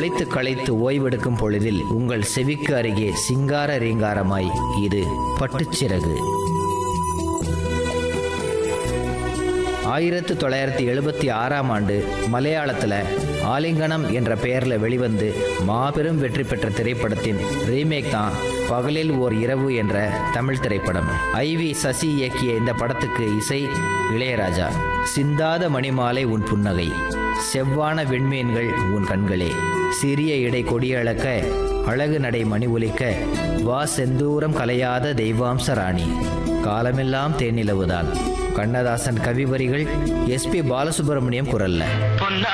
உழைத்து களைத்து ஓய்வெடுக்கும் பொழுதில் உங்கள் செவிக்கு அருகே சிங்கார ரீங்காரமாய் இது பட்டுச்சிறகு ஆயிரத்து தொள்ளாயிரத்தி எழுபத்தி ஆறாம் ஆண்டு மலையாளத்தில் ஆலிங்கனம் என்ற பெயரில் வெளிவந்து மாபெரும் வெற்றி பெற்ற திரைப்படத்தின் ரீமேக் தான் பகலில் ஓர் இரவு என்ற தமிழ் திரைப்படம் ஐ வி சசி இயக்கிய இந்த படத்துக்கு இசை இளையராஜா சிந்தாத மணிமாலை உன் புன்னகை செவ்வான விண்மீன்கள் உன் கண்களே சிறிய இடை கொடியளக்க அழகு நடை மணி ஒலிக்க வா செந்தூரம் கலையாத தெய்வாம்ச ராணி காலமெல்லாம் தேனிலவுதான் கண்ணதாசன் கவிவரிகள் எஸ்பி பாலசுப்ரமணியம் குரல்ல பொன்னா